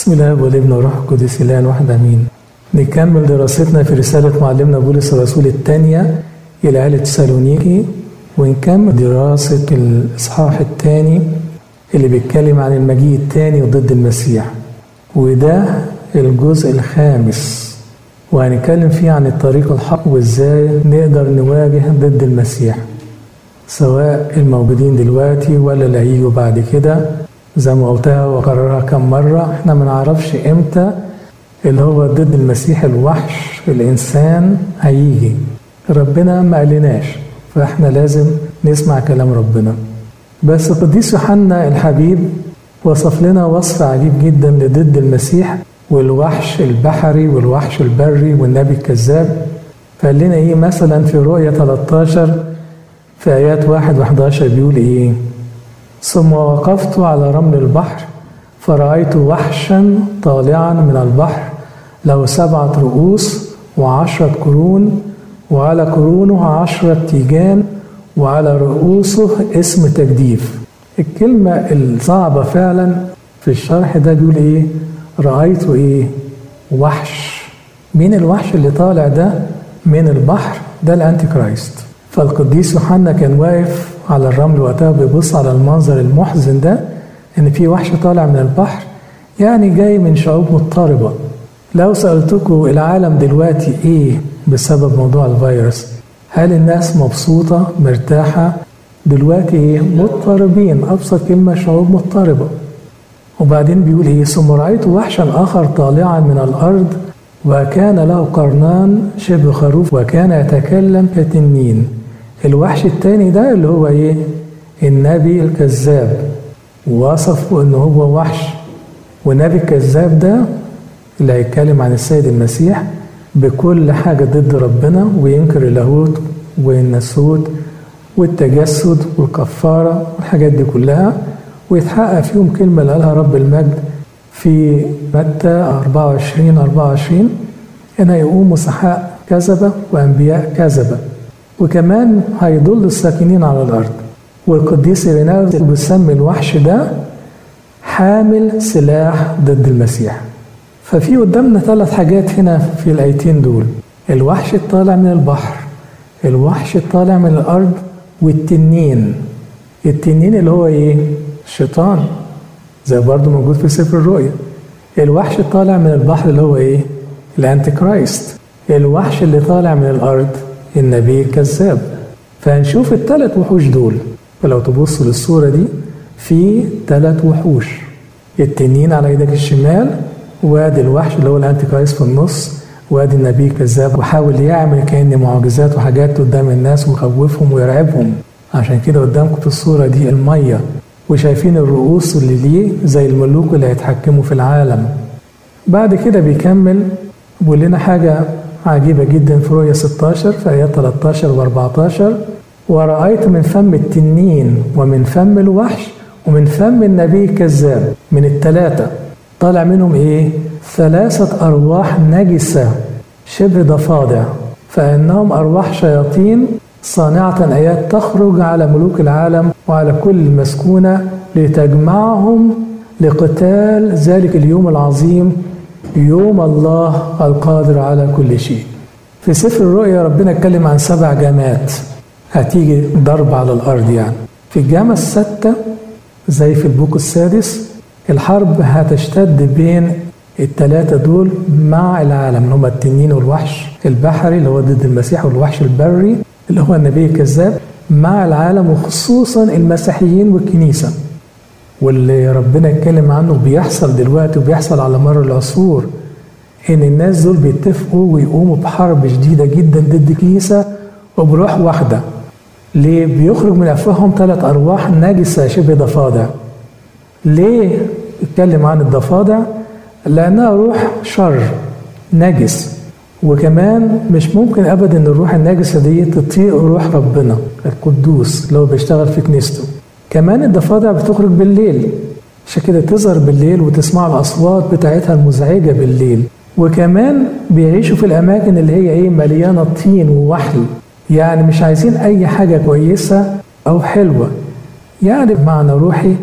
بسم الله والابن والروح القدس الان واحد امين نكمل دراستنا في رسالة معلمنا بولس الرسول الثانية إلى أهل تسالونيكي ونكمل دراسة الإصحاح الثاني اللي بيتكلم عن المجيء الثاني وضد المسيح وده الجزء الخامس وهنتكلم فيه عن الطريق الحق وازاي نقدر نواجه ضد المسيح سواء الموجودين دلوقتي ولا اللي هيجوا بعد كده زي ما قلتها وكررها كم مرة احنا ما نعرفش امتى اللي هو ضد المسيح الوحش الإنسان هيجي ربنا ما قالناش فاحنا لازم نسمع كلام ربنا بس قديس يوحنا الحبيب وصف لنا وصف عجيب جدا لضد المسيح والوحش البحري والوحش البري والنبي الكذاب فقال لنا ايه مثلا في رؤية 13 في آيات 1 و11 بيقول ايه ثم وقفت على رمل البحر فرأيت وحشا طالعا من البحر له سبعة رؤوس وعشرة قرون وعلى قرونه عشرة تيجان وعلى رؤوسه اسم تجديف الكلمة الصعبة فعلا في الشرح ده بيقول ايه رأيت ايه وحش مين الوحش اللي طالع ده من البحر ده الانتي كرايست فالقديس يوحنا كان واقف على الرمل وقتها بيبص على المنظر المحزن ده ان في وحش طالع من البحر يعني جاي من شعوب مضطربه لو سالتكم العالم دلوقتي ايه بسبب موضوع الفيروس هل الناس مبسوطه مرتاحه دلوقتي ايه مضطربين ابسط كلمه شعوب مضطربه وبعدين بيقول ايه ثم رايت وحشا اخر طالعا من الارض وكان له قرنان شبه خروف وكان يتكلم كتنين الوحش التاني ده اللي هو ايه النبي الكذاب وصفه ان هو وحش والنبي الكذاب ده اللي هيتكلم عن السيد المسيح بكل حاجة ضد ربنا وينكر اللاهوت والناسوت والتجسد والكفارة والحاجات دي كلها ويتحقق فيهم كلمة اللي قالها رب المجد في متى 24 24 إن هيقوموا سحاء كذبة وأنبياء كذبة وكمان هيضل الساكنين على الأرض والقديس إيريناوس بيسمي الوحش ده حامل سلاح ضد المسيح ففي قدامنا ثلاث حاجات هنا في الآيتين دول الوحش الطالع من البحر الوحش الطالع من الأرض والتنين التنين اللي هو إيه؟ الشيطان زي برضه موجود في سفر الرؤيا الوحش الطالع من البحر اللي هو إيه؟ الأنتي كرايست الوحش اللي طالع من الأرض النبي الكذاب فهنشوف الثلاث وحوش دول فلو تبصوا للصورة دي في ثلاث وحوش التنين على ايدك الشمال وادي الوحش اللي هو الانتي كرايست في النص وادي النبي الكذاب وحاول يعمل كأن معجزات وحاجات قدام الناس ويخوفهم ويرعبهم عشان كده قدامكم في الصورة دي المية وشايفين الرؤوس اللي ليه زي الملوك اللي هيتحكموا في العالم بعد كده بيكمل بيقول لنا حاجة عجيبة جدا في رؤية 16 في آيات 13 و14 ورأيت من فم التنين ومن فم الوحش ومن فم النبي الكذاب من الثلاثة طالع منهم ايه؟ ثلاثة أرواح نجسة شبه ضفادع فإنهم أرواح شياطين صانعة آيات تخرج على ملوك العالم وعلى كل المسكونة لتجمعهم لقتال ذلك اليوم العظيم يوم الله القادر على كل شيء في سفر الرؤيا ربنا اتكلم عن سبع جامات هتيجي ضرب على الأرض يعني في الجامعة الستة زي في البوك السادس الحرب هتشتد بين الثلاثة دول مع العالم اللي هم التنين والوحش البحري اللي هو ضد المسيح والوحش البري اللي هو النبي الكذاب مع العالم وخصوصا المسيحيين والكنيسة واللي ربنا اتكلم عنه بيحصل دلوقتي وبيحصل على مر العصور ان الناس دول بيتفقوا ويقوموا بحرب شديدة جدا ضد الكنيسة وبروح واحدة ليه بيخرج من افواههم ثلاث ارواح نجسة شبه ضفادع ليه اتكلم عن الضفادع لانها روح شر نجس وكمان مش ممكن ابدا ان الروح النجسه دي تطيق روح ربنا القدوس اللي هو بيشتغل في كنيسته كمان الضفادع بتخرج بالليل عشان كده تظهر بالليل وتسمع الاصوات بتاعتها المزعجه بالليل وكمان بيعيشوا في الاماكن اللي هي ايه مليانه طين ووحل يعني مش عايزين اي حاجه كويسه او حلوه يعني بمعنى روحي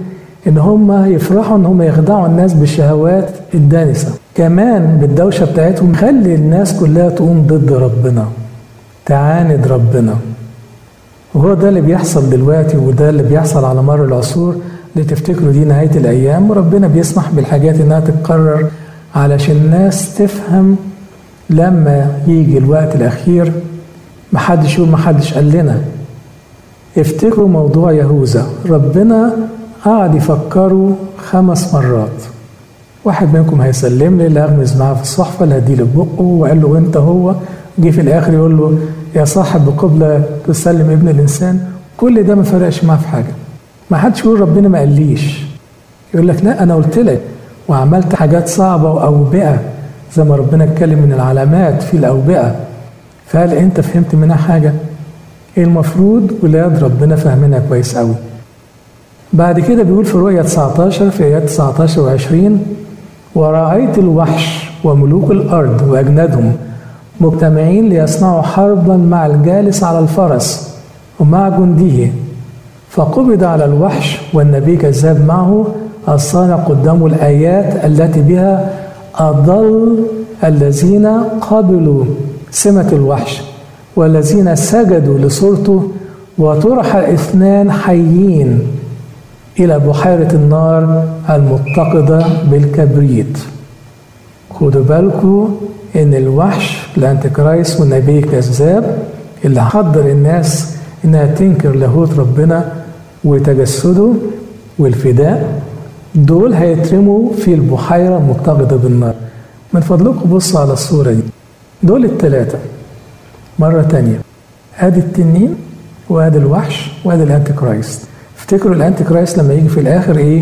ان هم يفرحوا ان هم يخدعوا الناس بالشهوات الدانسة كمان بالدوشة بتاعتهم خلي الناس كلها تقوم ضد ربنا تعاند ربنا وهو ده اللي بيحصل دلوقتي وده اللي بيحصل على مر العصور اللي تفتكروا دي نهاية الأيام وربنا بيسمح بالحاجات إنها تتكرر علشان الناس تفهم لما يجي الوقت الأخير محدش يقول محدش قال لنا افتكروا موضوع يهوذا ربنا قعد يفكروا خمس مرات واحد منكم هيسلم لي اللي اغمز معاه في الصحفه اللي هديله بقه وقال له انت هو جه في الاخر يقول له يا صاحب بقبله تسلم ابن الانسان كل ده ما فرقش معاه في حاجه ما حدش يقول ربنا ما قاليش يقول لك لا انا قلت لك وعملت حاجات صعبه واوبئه زي ما ربنا اتكلم من العلامات في الاوبئه فهل انت فهمت منها حاجه المفروض ولاد ربنا فاهمينها كويس قوي بعد كده بيقول في رؤية 19 في آيات 19 و20 ورأيت الوحش وملوك الأرض وأجنادهم مجتمعين ليصنعوا حربا مع الجالس على الفرس ومع جنده فقبض على الوحش والنبي كذاب معه الصانع قدامه الآيات التي بها أضل الذين قبلوا سمة الوحش والذين سجدوا لصورته وطرح الاثنان حيين إلى بحيرة النار المتقدة بالكبريت خدوا بالكم إن الوحش الأنتيكرايست والنبي كذاب اللي حضر الناس إنها تنكر لاهوت ربنا وتجسده والفداء دول هيترموا في البحيرة المتقدة بالنار من فضلكم بصوا على الصورة دي دول الثلاثة مرة تانية ادي التنين وادي الوحش وادي الانتي كرايست افتكروا الانتي كرايست لما يجي في الاخر ايه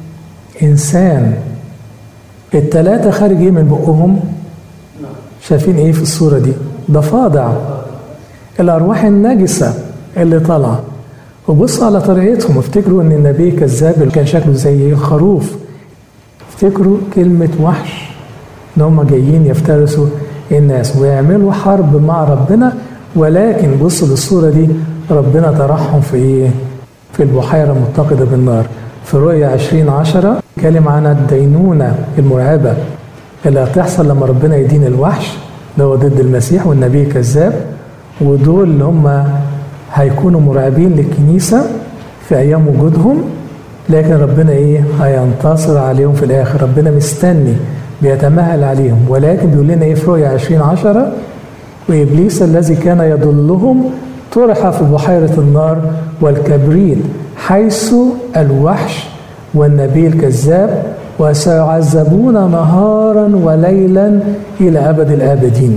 انسان التلاتة خارج ايه من بقهم شايفين ايه في الصورة دي ضفادع الارواح النجسة اللي طالعة وبصوا على طريقتهم افتكروا ان النبي كذاب اللي كان شكله زي الخروف افتكروا كلمة وحش ان هم جايين يفترسوا الناس ويعملوا حرب مع ربنا ولكن بصوا للصورة دي ربنا طرحهم في ايه؟ في البحيرة المتقدة بالنار في رؤية عشرين عشرة كلم عن الدينونة المرعبة اللي هتحصل لما ربنا يدين الوحش اللي هو ضد المسيح والنبي كذاب ودول اللي هم هيكونوا مرعبين للكنيسة في أيام وجودهم لكن ربنا إيه هينتصر عليهم في الآخر ربنا مستني بيتمهل عليهم ولكن بيقول لنا إيه في رؤية 20 عشرة وإبليس الذي كان يضلهم طرح في بحيرة النار والكبريت حيث الوحش والنبي الكذاب وسيعذبون نهارا وليلا إلى أبد الآبدين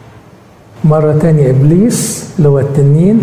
مرة تانية إبليس اللي هو التنين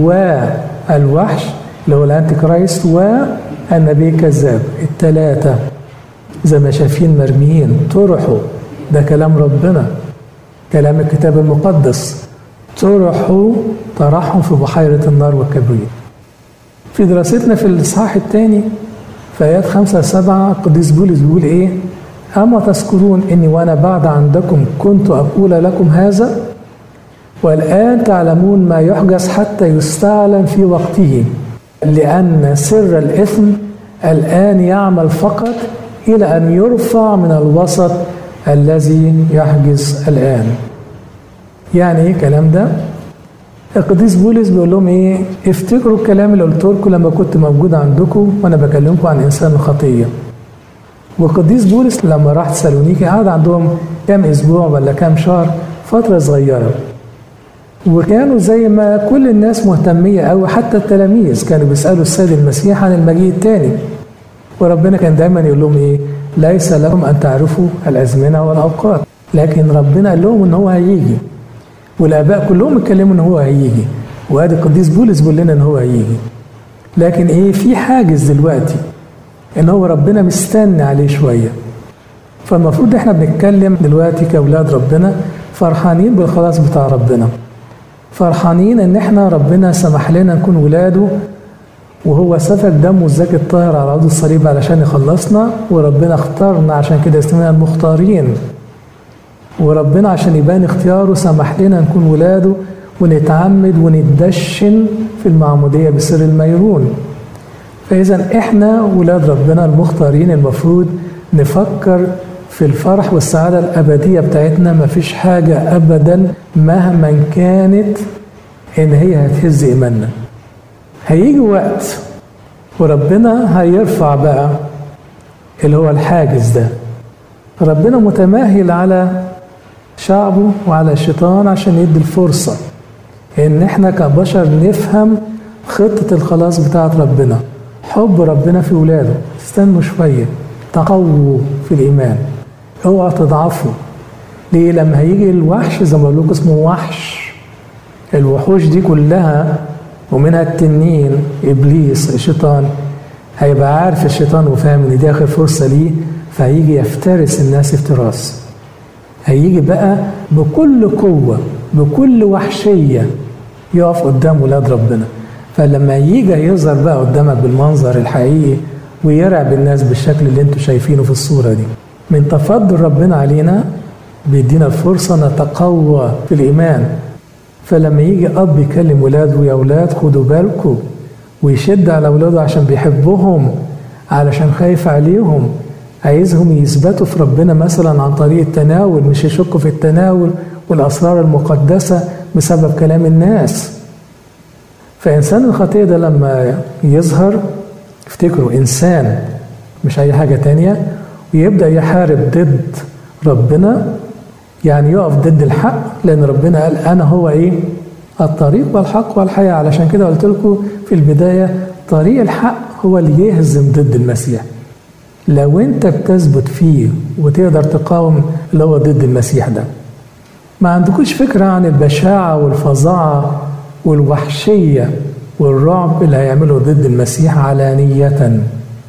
والوحش اللي هو الأنتي كرايست والنبي الكذاب التلاتة زي ما شايفين مرميين طرحوا ده كلام ربنا كلام الكتاب المقدس طرحوا طرحهم في بحيرة النار والكبريت في دراستنا في الإصحاح الثاني في آيات خمسة سبعة القديس بولس بيقول إيه أما تذكرون إني وأنا بعد عندكم كنت أقول لكم هذا والآن تعلمون ما يحجز حتى يستعلم في وقته لأن سر الإثم الآن يعمل فقط إلى أن يرفع من الوسط الذي يحجز الآن يعني ايه الكلام ده القديس بولس بيقول لهم ايه افتكروا الكلام اللي قلت لكم لما كنت موجود عندكم وانا بكلمكم عن انسان الخطيه والقديس بولس لما راح تسالونيكي قعد عندهم كام اسبوع ولا كام شهر فتره صغيره وكانوا زي ما كل الناس مهتميه قوي حتى التلاميذ كانوا بيسالوا السيد المسيح عن المجيء الثاني وربنا كان دايما يقول لهم ايه ليس لكم ان تعرفوا الازمنه والاوقات لكن ربنا قال لهم ان هو هيجي والاباء كلهم اتكلموا ان هو هيجي وادي القديس بولس بيقول لنا ان هو هيجي لكن ايه في حاجز دلوقتي ان هو ربنا مستني عليه شويه فالمفروض احنا بنتكلم دلوقتي كاولاد ربنا فرحانين بالخلاص بتاع ربنا فرحانين ان احنا ربنا سمح لنا نكون ولاده وهو سفك دمه الزكي الطاهر على عود الصليب علشان يخلصنا وربنا اختارنا عشان كده اسمنا المختارين وربنا عشان يبان اختياره سمح لنا نكون ولاده ونتعمد وندشن في المعمودية بسر الميرون فإذا إحنا ولاد ربنا المختارين المفروض نفكر في الفرح والسعادة الأبدية بتاعتنا مفيش حاجة أبدا مهما كانت إن هي هتهز إيماننا هيجي وقت وربنا هيرفع بقى اللي هو الحاجز ده ربنا متماهل على شعبه وعلى الشيطان عشان يدي الفرصة إن إحنا كبشر نفهم خطة الخلاص بتاعت ربنا حب ربنا في ولاده استنوا شوية تقووا في الإيمان اوعى تضعفوا ليه لما هيجي الوحش زي ما بقول لكم اسمه وحش الوحوش دي كلها ومنها التنين ابليس الشيطان هيبقى عارف الشيطان وفاهم ان دي اخر فرصه ليه فهيجي يفترس الناس افتراس هيجي بقى بكل قوه بكل وحشيه يقف قدام ولاد ربنا فلما يجي يظهر بقى قدامك بالمنظر الحقيقي ويرعب الناس بالشكل اللي انتوا شايفينه في الصوره دي من تفضل ربنا علينا بيدينا الفرصه نتقوى في الايمان فلما يجي اب يكلم ولاده يا اولاد خدوا بالكم ويشد على اولاده عشان بيحبهم علشان خايف عليهم عايزهم يثبتوا في ربنا مثلا عن طريق التناول مش يشكوا في التناول والاسرار المقدسه بسبب كلام الناس فانسان الخطيه ده لما يظهر افتكروا انسان مش اي حاجه تانية ويبدا يحارب ضد ربنا يعني يقف ضد الحق لان ربنا قال انا هو ايه الطريق والحق والحياه علشان كده قلت لكم في البدايه طريق الحق هو اللي يهزم ضد المسيح لو انت بتثبت فيه وتقدر تقاوم اللي هو ضد المسيح ده ما عندكوش فكره عن البشاعه والفظاعه والوحشيه والرعب اللي هيعمله ضد المسيح علانيه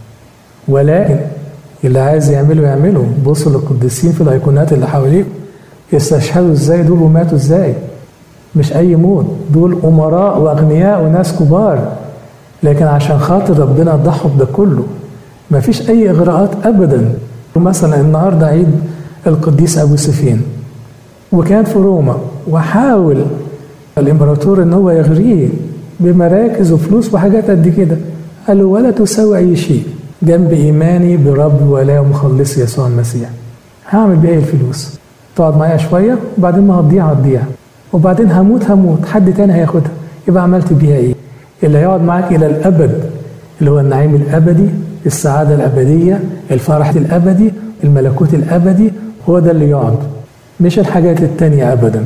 ولكن اللي عايز يعمله يعمله بصوا للقديسين في الايقونات اللي حواليكم استشهدوا ازاي دول وماتوا ازاي مش اي موت دول امراء واغنياء وناس كبار لكن عشان خاطر ربنا ضحوا بده كله ما فيش اي اغراءات ابدا مثلا النهارده عيد القديس ابو سفين وكان في روما وحاول الامبراطور ان هو يغريه بمراكز وفلوس وحاجات قد كده قال له ولا تساوي اي شيء جنب ايماني برب ولا مخلص يسوع المسيح هعمل بيها الفلوس تقعد معايا شويه وبعدين ما هتضيع هتضيع وبعدين هموت هموت حد تاني هياخدها يبقى عملت بيها ايه اللي هيقعد معاك الى الابد اللي هو النعيم الابدي السعاده الابديه الفرح الابدي الملكوت الابدي هو ده اللي يقعد مش الحاجات التانية ابدا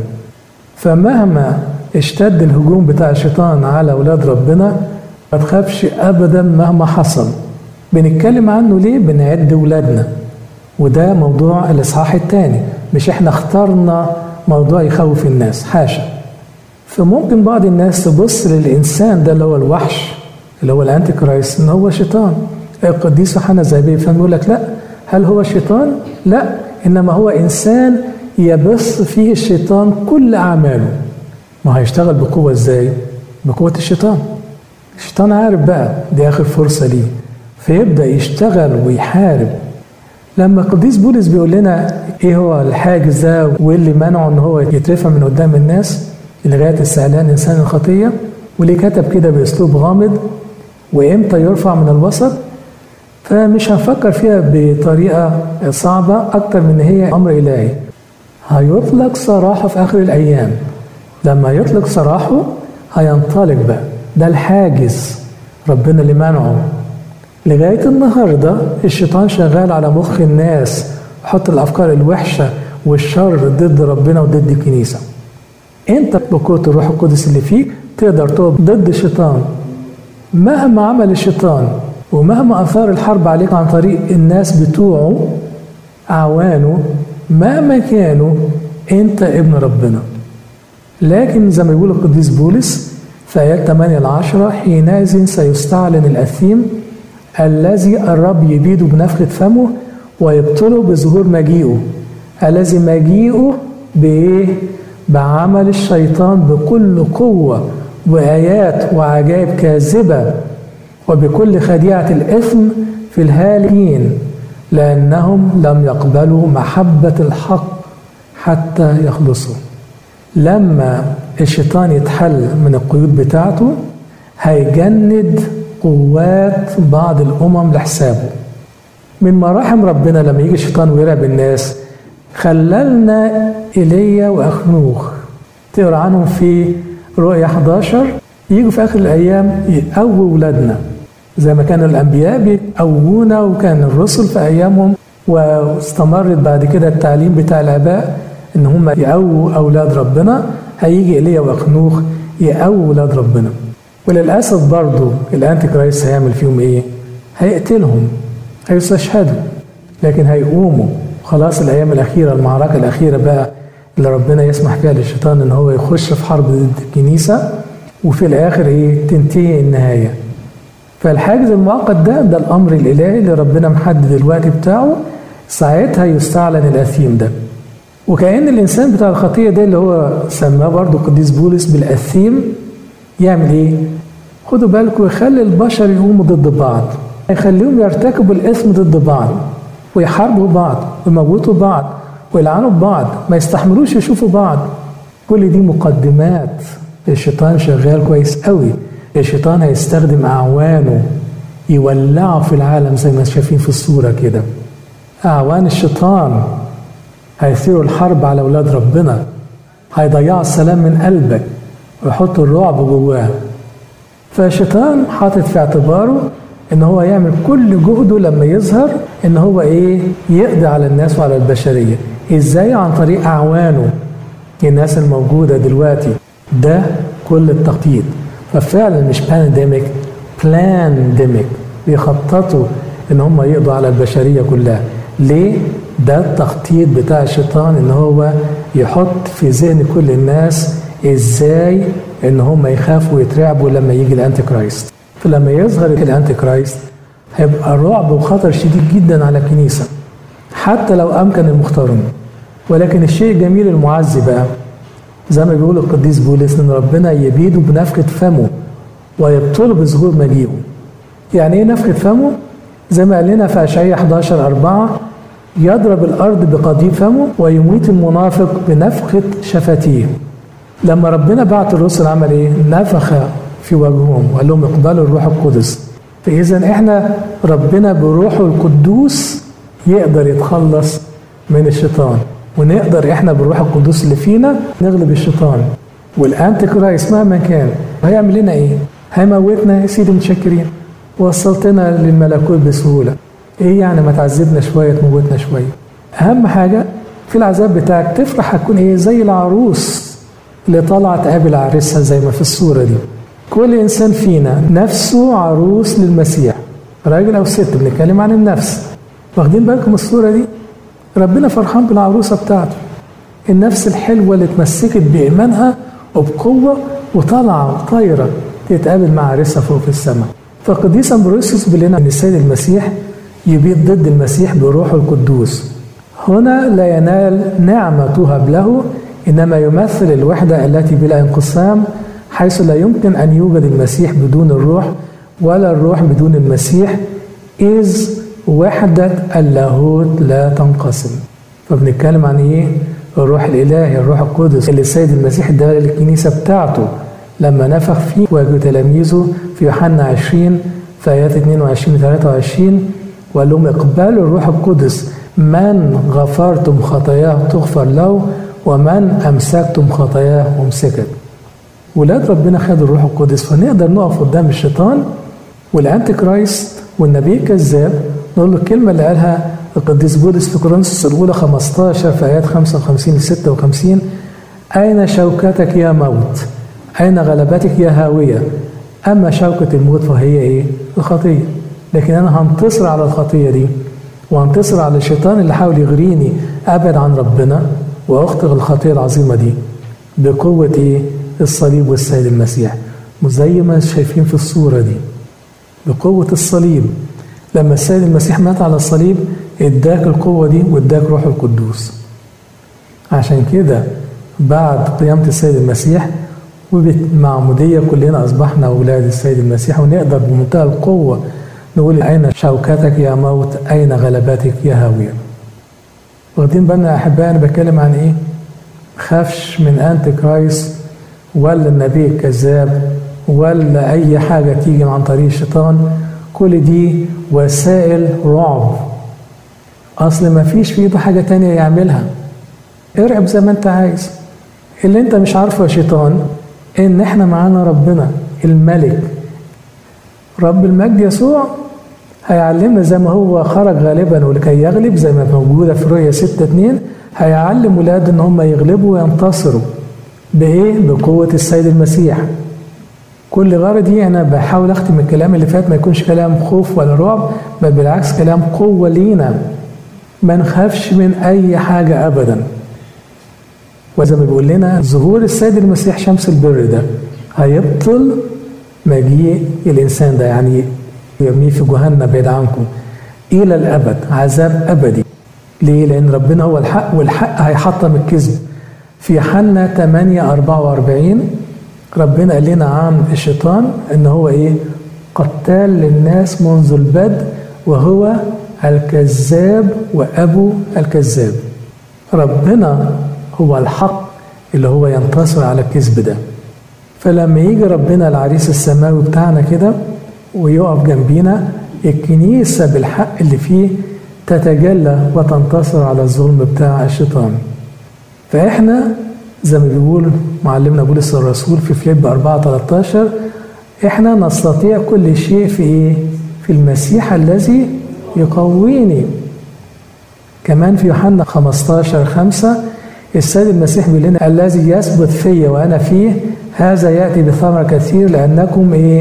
فمهما اشتد الهجوم بتاع الشيطان على اولاد ربنا ما تخافش ابدا مهما حصل بنتكلم عنه ليه بنعد ولادنا وده موضوع الاصحاح الثاني مش احنا اخترنا موضوع يخوف الناس حاشا فممكن بعض الناس تبص للانسان ده اللي هو الوحش اللي هو الانتي كرايست ان هو شيطان القديس يوحنا الزهبي فهم يقول لك لا هل هو شيطان؟ لا انما هو انسان يبث فيه الشيطان كل اعماله ما هيشتغل بقوه ازاي؟ بقوه الشيطان الشيطان عارف بقى دي اخر فرصه ليه فيبدا يشتغل ويحارب لما القديس بولس بيقول لنا ايه هو الحاجز ده وايه اللي منعه ان هو يترفع من قدام الناس لغايه استعلان انسان الخطيه وليه كتب كده باسلوب غامض وامتى يرفع من الوسط فمش هنفكر فيها بطريقه صعبه اكتر من هي امر الهي هيطلق سراحه في اخر الايام لما يطلق سراحه هينطلق بقى ده الحاجز ربنا اللي منعه لغاية النهاردة الشيطان شغال على مخ الناس وحط الأفكار الوحشة والشر ضد ربنا وضد الكنيسة أنت بقوة الروح القدس اللي فيك تقدر تقف ضد الشيطان مهما عمل الشيطان ومهما أثار الحرب عليك عن طريق الناس بتوعه أعوانه مهما كانوا أنت ابن ربنا لكن زي ما يقول القديس بولس في آيات 8 ل 10 حينئذ سيستعلن الأثيم الذي الرب يبيد بنفخة فمه ويبطله بظهور مجيئه الذي مجيئه بإيه؟ بعمل الشيطان بكل قوة وآيات وعجائب كاذبة وبكل خديعة الإثم في الهالكين لأنهم لم يقبلوا محبة الحق حتى يخلصوا لما الشيطان يتحل من القيود بتاعته هيجند قوات بعض الأمم لحسابه من مراحم ربنا لما يجي الشيطان ويرعب الناس خللنا إيليا وأخنوخ تقرا عنهم في رؤيا 11 يجوا في آخر الأيام يقووا ولادنا زي ما كان الأنبياء بيقوونا وكان الرسل في أيامهم واستمرت بعد كده التعليم بتاع الآباء إن هم يقووا أولاد ربنا هيجي إيليا وأخنوخ يقووا أولاد ربنا وللأسف برضو الأنتي كرايست هيعمل فيهم إيه؟ هيقتلهم هيستشهدوا لكن هيقوموا خلاص الأيام الأخيرة المعركة الأخيرة بقى اللي ربنا يسمح فيها للشيطان إن هو يخش في حرب ضد الكنيسة وفي الآخر إيه؟ تنتهي النهاية فالحاجز المؤقت ده ده الأمر الإلهي اللي ربنا محدد الوقت بتاعه ساعتها يستعلن الأثيم ده وكأن الإنسان بتاع الخطية ده اللي هو سماه برضو قديس بولس بالأثيم يعمل إيه؟ خدوا بالكم يخلي البشر يقوموا ضد بعض يخليهم يرتكبوا الإثم ضد بعض ويحاربوا بعض ويموتوا بعض ويلعنوا بعض ما يستحملوش يشوفوا بعض كل دي مقدمات الشيطان شغال كويس قوي الشيطان هيستخدم أعوانه يولعوا في العالم زي ما شايفين في الصورة كده أعوان الشيطان هيثيروا الحرب على أولاد ربنا هيضيعوا السلام من قلبك ويحطوا الرعب جواه فالشيطان حاطط في اعتباره ان هو يعمل كل جهده لما يظهر ان هو ايه يقضي على الناس وعلى البشريه ازاي عن طريق اعوانه الناس الموجوده دلوقتي ده كل التخطيط ففعلا مش بانديميك بلانديميك بيخططوا ان هم يقضوا على البشريه كلها ليه ده التخطيط بتاع الشيطان ان هو يحط في ذهن كل الناس ازاي ان هم يخافوا ويترعبوا لما يجي الانتي كرايست فلما يظهر الانتي كرايست هيبقى رعب وخطر شديد جدا على الكنيسه حتى لو امكن المختارون ولكن الشيء الجميل المعزي بقى زي ما بيقول القديس بولس ان ربنا يبيده بنفخه فمه ويبطله بظهور مجيئه يعني ايه نفخه فمه زي ما قال لنا في اشعياء 11 4 يضرب الارض بقضيب فمه ويميت المنافق بنفخه شفتيه لما ربنا بعت الرسل عمل ايه نفخ في وجههم وقال لهم اقبلوا الروح القدس فاذا احنا ربنا بروحه القدوس يقدر يتخلص من الشيطان ونقدر احنا بالروح القدوس اللي فينا نغلب الشيطان والانتي كرايست مهما كان هيعمل لنا ايه؟ هيموتنا يا سيدي متشكرين وصلتنا للملكوت بسهوله ايه يعني ما تعذبنا شويه تموتنا شويه اهم حاجه في العذاب بتاعك تفرح هتكون ايه زي العروس اللي طالعه تقابل عريسها زي ما في الصوره دي كل انسان فينا نفسه عروس للمسيح راجل او ست بنتكلم عن النفس واخدين بالكم الصوره دي ربنا فرحان بالعروسه بتاعته النفس الحلوه اللي اتمسكت بايمانها وبقوه وطالعه طايره تتقابل مع عريسها فوق في السماء فقديس امبروسيوس بيقول لنا ان السيد المسيح يبيد ضد المسيح بروحه القدوس هنا لا ينال نعمه تهب له انما يمثل الوحده التي بلا انقسام حيث لا يمكن ان يوجد المسيح بدون الروح ولا الروح بدون المسيح اذ وحده اللاهوت لا تنقسم فبنتكلم عن ايه الروح الالهي الروح القدس اللي السيد المسيح اداها للكنيسه بتاعته لما نفخ فيه وجه تلاميذه في يوحنا 20 في ايات 22 و 23 وقال لهم اقبلوا الروح القدس من غفرتم خطاياه تغفر له ومن امسكتم خطاياه امسكت ولاد ربنا خدوا الروح القدس فنقدر نقف قدام الشيطان والانتي كرايست والنبي الكذاب نقول له الكلمه اللي قالها القديس بولس في كورنثوس الاولى 15 في ايات 55 ل 56 اين شوكتك يا موت؟ اين غلبتك يا هاويه؟ اما شوكه الموت فهي ايه؟ الخطيه لكن انا هنتصر على الخطيه دي وهنتصر على الشيطان اللي حاول يغريني ابعد عن ربنا واخطئ الخطيه العظيمه دي بقوه ايه؟ الصليب والسيد المسيح زي ما شايفين في الصوره دي بقوه الصليب لما السيد المسيح مات على الصليب اداك القوه دي واداك روح القدوس عشان كده بعد قيامه السيد المسيح وبالمعمودية كلنا أصبحنا أولاد السيد المسيح ونقدر بمنتهى القوة نقول أين شوكتك يا موت أين غلبتك يا هاوية واخدين بالنا يا أحبائي أنا بتكلم عن إيه خافش من أنتي كرايست ولا النبي الكذاب ولا أي حاجة تيجي عن طريق الشيطان كل دي وسائل رعب أصل ما فيش في إيده حاجة تانية يعملها ارعب زي ما أنت عايز اللي أنت مش عارفه يا شيطان إن إحنا معانا ربنا الملك رب المجد يسوع هيعلمنا زي ما هو خرج غالبا ولكي يغلب زي ما موجودة في رؤية 6 2 هيعلم ولاده ان هم يغلبوا وينتصروا بايه؟ بقوة السيد المسيح كل غرضي انا بحاول اختم الكلام اللي فات ما يكونش كلام خوف ولا رعب بل بالعكس كلام قوة لينا ما نخافش من اي حاجة ابدا وزي ما بيقول لنا ظهور السيد المسيح شمس البر ده هيبطل مجيء الانسان ده يعني يرميه في جهنم بعيد عنكم الى الابد عذاب ابدي ليه؟ لان ربنا هو الحق والحق هيحطم الكذب في حنا 8 44 ربنا قال لنا عن الشيطان ان هو ايه؟ قتال للناس منذ البدء وهو الكذاب وابو الكذاب ربنا هو الحق اللي هو ينتصر على الكذب ده فلما يجي ربنا العريس السماوي بتاعنا كده ويقف جنبينا الكنيسة بالحق اللي فيه تتجلى وتنتصر على الظلم بتاع الشيطان فإحنا زي ما بيقول معلمنا بولس الرسول في فيليب 4 13 إحنا نستطيع كل شيء في إيه؟ في المسيح الذي يقويني كمان في يوحنا 15 5 السيد المسيح بيقول لنا الذي يثبت فيا وأنا فيه هذا يأتي بثمر كثير لأنكم إيه؟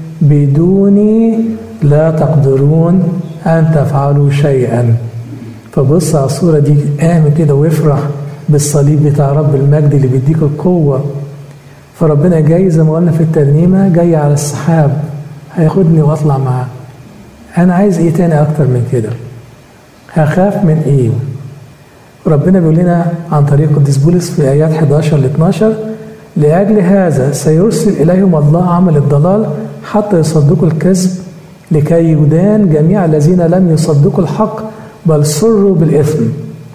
بدوني لا تقدرون أن تفعلوا شيئا فبص على الصورة دي قام كده وافرح بالصليب بتاع رب المجد اللي بيديك القوة فربنا جاي زي ما قلنا في الترنيمة جاي على السحاب هياخدني واطلع معاه أنا عايز إيه تاني أكتر من كده هخاف من إيه ربنا بيقول لنا عن طريق قديس بولس في آيات 11 ل 12 لأجل هذا سيرسل إليهم الله عمل الضلال حتى يصدقوا الكذب لكي يدان جميع الذين لم يصدقوا الحق بل سروا بالإثم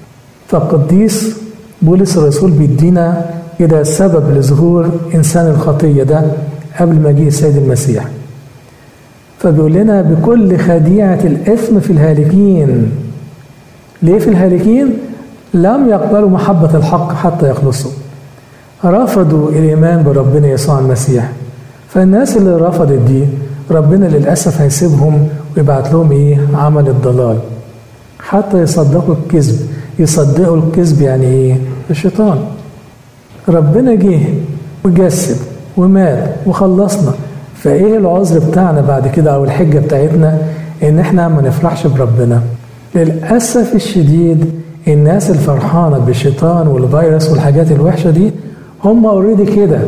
فالقديس بولس الرسول بيدينا كده سبب لظهور إنسان الخطية ده قبل مجيء السيد المسيح فبيقول لنا بكل خديعة الإثم في الهالكين ليه في الهالكين؟ لم يقبلوا محبة الحق حتى يخلصوا رفضوا الإيمان بربنا يسوع المسيح فالناس اللي رفضت دي ربنا للأسف هيسيبهم ويبعت لهم إيه عمل الضلال حتى يصدقوا الكذب يصدقوا الكذب يعني إيه الشيطان ربنا جه وجسد ومات وخلصنا فإيه العذر بتاعنا بعد كده أو الحجة بتاعتنا إن إحنا ما نفرحش بربنا للأسف الشديد الناس الفرحانة بالشيطان والفيروس والحاجات الوحشة دي هم اوريدي كده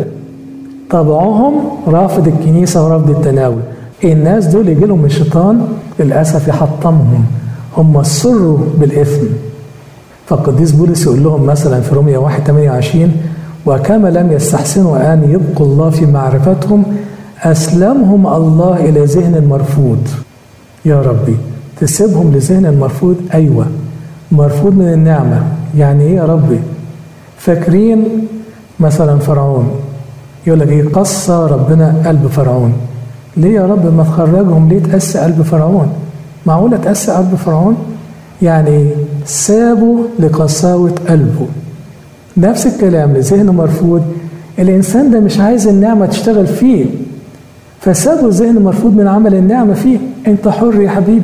طبعهم رافض الكنيسة ورافض التناول الناس دول يجي لهم الشيطان للأسف يحطمهم هم سروا بالإثم فالقديس بولس يقول لهم مثلا في رومية 1 28 وكما لم يستحسنوا أن يبقوا الله في معرفتهم أسلمهم الله إلى ذهن مرفوض يا ربي تسيبهم لذهن مرفوض أيوة مرفوض من النعمة يعني إيه يا ربي فاكرين مثلا فرعون يقول لك ايه قصى ربنا قلب فرعون ليه يا رب ما تخرجهم ليه تقسي قلب فرعون معقوله تقسي قلب فرعون يعني سابوا لقساوة قلبه نفس الكلام لذهن مرفوض الإنسان ده مش عايز النعمة تشتغل فيه فسابوا ذهن مرفوض من عمل النعمة فيه أنت حر يا حبيبي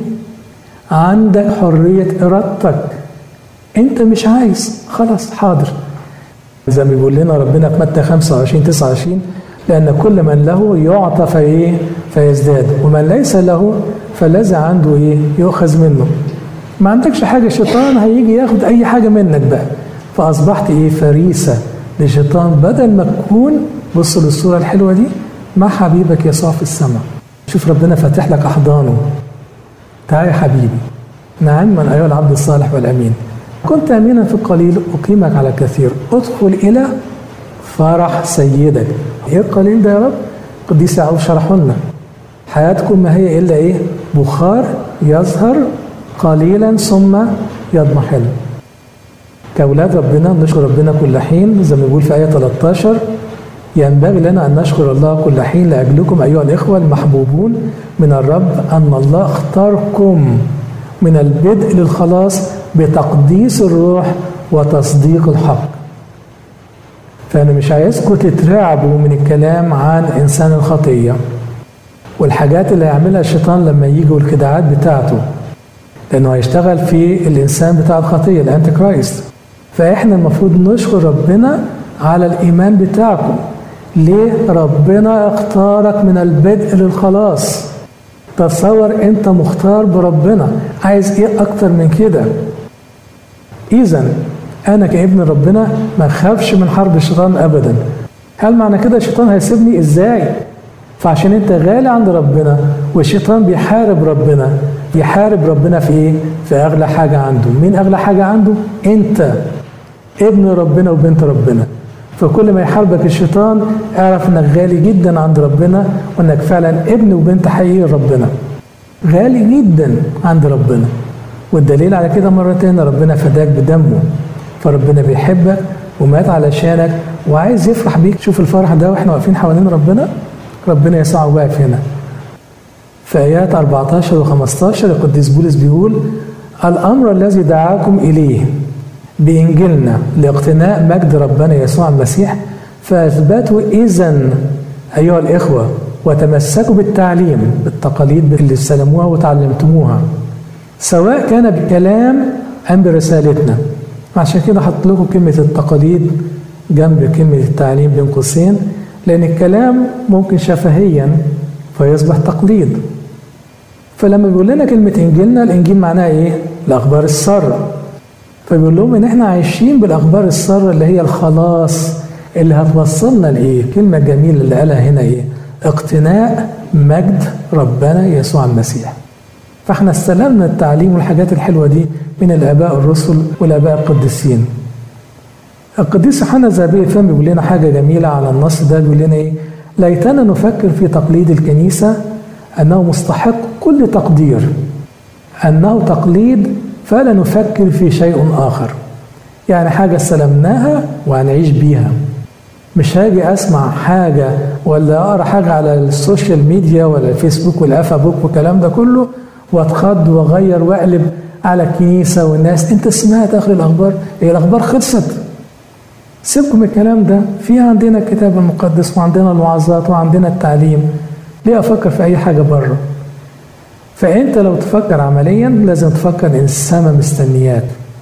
عندك حرية إرادتك أنت مش عايز خلاص حاضر زي ما بيقول لنا ربنا في متى 25 29 لأن كل من له يعطى فإيه فيزداد ومن ليس له فالذي عنده إيه يؤخذ منه ما عندكش حاجة الشيطان هيجي ياخد أي حاجة منك بقى فأصبحت إيه فريسة لشيطان بدل ما تكون بص للصورة الحلوة دي مع حبيبك يسوع في السماء شوف ربنا فاتح لك أحضانه تعال يا حبيبي نعم من أيها العبد الصالح والأمين كنت أمينا في القليل أقيمك على الكثير ادخل إلى فرح سيدك إيه القليل ده يا رب قديس يعقوب شرحه لنا حياتكم ما هي إلا إيه بخار يظهر قليلا ثم يضمحل كأولاد ربنا نشكر ربنا كل حين زي ما بيقول في آية 13 ينبغي لنا أن نشكر الله كل حين لأجلكم أيها الإخوة المحبوبون من الرب أن الله اختاركم من البدء للخلاص بتقديس الروح وتصديق الحق فأنا مش عايزكم تترعبوا من الكلام عن إنسان الخطية والحاجات اللي هيعملها الشيطان لما يجي والخداعات بتاعته لأنه هيشتغل في الإنسان بتاع الخطية الأنتي كرايست فإحنا المفروض نشكر ربنا على الإيمان بتاعكم ليه ربنا اختارك من البدء للخلاص تصور انت مختار بربنا عايز ايه اكتر من كده اذا انا كابن ربنا ما خافش من حرب الشيطان ابدا هل معنى كده الشيطان هيسيبني ازاي فعشان انت غالي عند ربنا والشيطان بيحارب ربنا بيحارب ربنا في ايه في اغلى حاجه عنده مين اغلى حاجه عنده انت ابن ربنا وبنت ربنا فكل ما يحاربك الشيطان اعرف انك غالي جدا عند ربنا وانك فعلا ابن وبنت حقيقي ربنا غالي جدا عند ربنا والدليل على كده مرة تانية ربنا فداك بدمه فربنا بيحبك ومات علشانك وعايز يفرح بيك شوف الفرح ده واحنا واقفين حوالين ربنا ربنا يسوع واقف هنا في آيات 14 و 15 القديس بولس بيقول الأمر الذي دعاكم إليه بإنجيلنا لاقتناء مجد ربنا يسوع المسيح فاثبتوا إذا أيها الإخوة وتمسكوا بالتعليم بالتقاليد اللي استلموها وتعلمتموها سواء كان بكلام أم برسالتنا عشان كده حط لكم كلمة التقاليد جنب كلمة التعليم بين قوسين لأن الكلام ممكن شفهيا فيصبح تقليد فلما بيقول لنا كلمة إنجيلنا الإنجيل معناها إيه؟ الأخبار السارة فبيقول لهم إن إحنا عايشين بالأخبار السارة اللي هي الخلاص اللي هتوصلنا لإيه؟ الكلمة الجميلة اللي قالها هنا إيه؟ اقتناء مجد ربنا يسوع المسيح فاحنا استلمنا التعليم والحاجات الحلوة دي من الآباء الرسل والآباء القديسين القديس يوحنا الذهبي الفم بيقول لنا حاجة جميلة على النص ده بيقول لنا إيه؟ ليتنا نفكر في تقليد الكنيسة أنه مستحق كل تقدير أنه تقليد فلا نفكر في شيء آخر يعني حاجة استلمناها وهنعيش بيها مش هاجي اسمع حاجه ولا اقرا حاجه على السوشيال ميديا ولا الفيسبوك والافا بوك والكلام ده كله واتخض واغير واقلب على الكنيسه والناس انت سمعت اخر الاخبار هي الاخبار خلصت سيبكم الكلام ده في عندنا الكتاب المقدس وعندنا الوعظات وعندنا التعليم ليه افكر في اي حاجه بره فانت لو تفكر عمليا لازم تفكر ان السماء مستنياك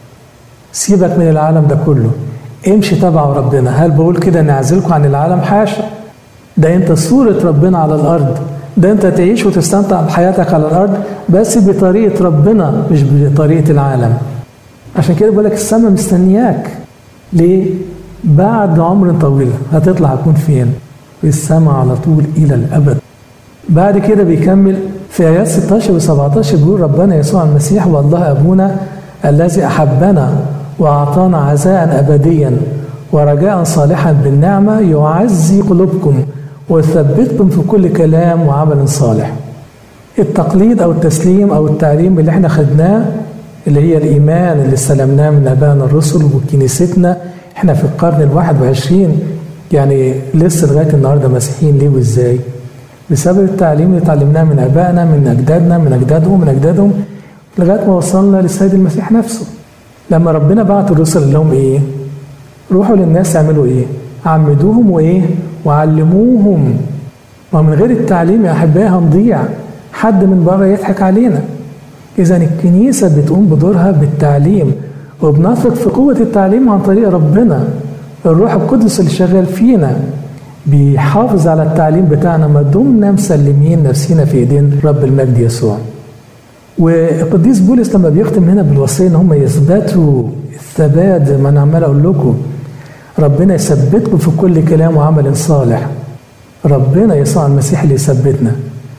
سيبك من العالم ده كله امشي تبع ربنا هل بقول كده نعزلكم عن العالم حاشا ده انت صورة ربنا على الأرض ده انت تعيش وتستمتع بحياتك على الأرض بس بطريقة ربنا مش بطريقة العالم عشان كده بقول لك السماء مستنياك ليه؟ بعد عمر طويل هتطلع هتكون فين؟ في السماء على طول إلى الأبد بعد كده بيكمل في آيات 16 و 17 بيقول ربنا يسوع المسيح والله أبونا الذي أحبنا وأعطانا عزاء أبديا ورجاء صالحا بالنعمة يعزي قلوبكم ويثبتكم في كل كلام وعمل صالح التقليد أو التسليم أو التعليم اللي احنا خدناه اللي هي الإيمان اللي استلمناه من أبائنا الرسل وكنيستنا احنا في القرن الواحد وعشرين يعني لسه لغاية النهاردة مسيحيين ليه وازاي بسبب التعليم اللي اتعلمناه من أبائنا من أجدادنا من أجدادهم من أجدادهم لغاية ما وصلنا للسيد المسيح نفسه لما ربنا بعت الرسل اللي هم ايه روحوا للناس اعملوا ايه عمدوهم وايه وعلموهم ومن غير التعليم يا احبائي هنضيع حد من بره يضحك علينا اذا الكنيسه بتقوم بدورها بالتعليم وبنثق في قوه التعليم عن طريق ربنا الروح القدس اللي شغال فينا بيحافظ على التعليم بتاعنا ما دمنا مسلمين نفسينا في ايدين رب المجد يسوع والقديس بولس لما بيختم هنا بالوصيه ان هم يثبتوا الثبات زي ما انا عمال اقول لكم ربنا يثبتكم في كل كلام وعمل صالح ربنا يسوع المسيح اللي يثبتنا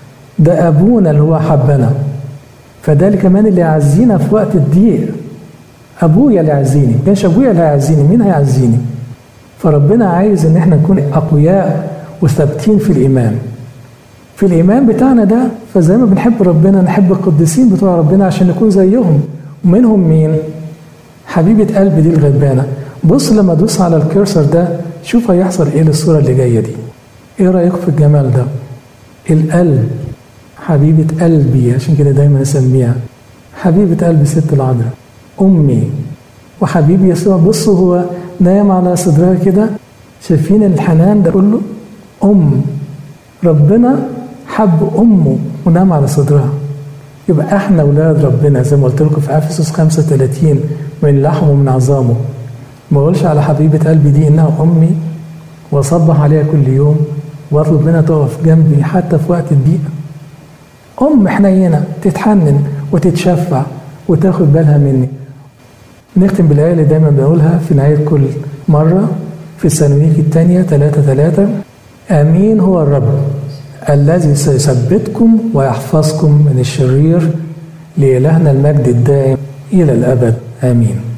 ده ابونا اللي هو حبنا فده اللي كمان اللي يعزينا في وقت الضيق ابويا اللي يعزيني كانش ابويا اللي هيعزيني مين هيعزيني فربنا عايز ان احنا نكون اقوياء وثابتين في الايمان في الايمان بتاعنا ده فزي ما بنحب ربنا نحب القديسين بتوع ربنا عشان نكون زيهم ومنهم مين حبيبه قلبي دي الغلبانه بص لما ادوس على الكرسر ده شوف هيحصل ايه للصورة اللي جاية دي ايه رأيكم في الجمال ده القلب حبيبة قلبي عشان كده دايما اسميها حبيبة قلبي ست العذراء أمي وحبيبي يسوع بصوا هو نايم على صدرها كده شايفين الحنان ده كله أم ربنا حب أمه ونام على صدرها يبقى احنا اولاد ربنا زي ما قلت لكم في افسس 35 من لحمه ومن عظامه ما اقولش على حبيبه قلبي دي انها امي واصبح عليها كل يوم واطلب منها تقف جنبي حتى في وقت الضيق ام حنينه تتحنن وتتشفع وتاخد بالها مني نختم بالآية اللي دايما بقولها في نهاية كل مرة في السالونيك الثانية 3 3 آمين هو الرب الذي سيثبتكم ويحفظكم من الشرير لإلهنا المجد الدائم إلى الأبد آمين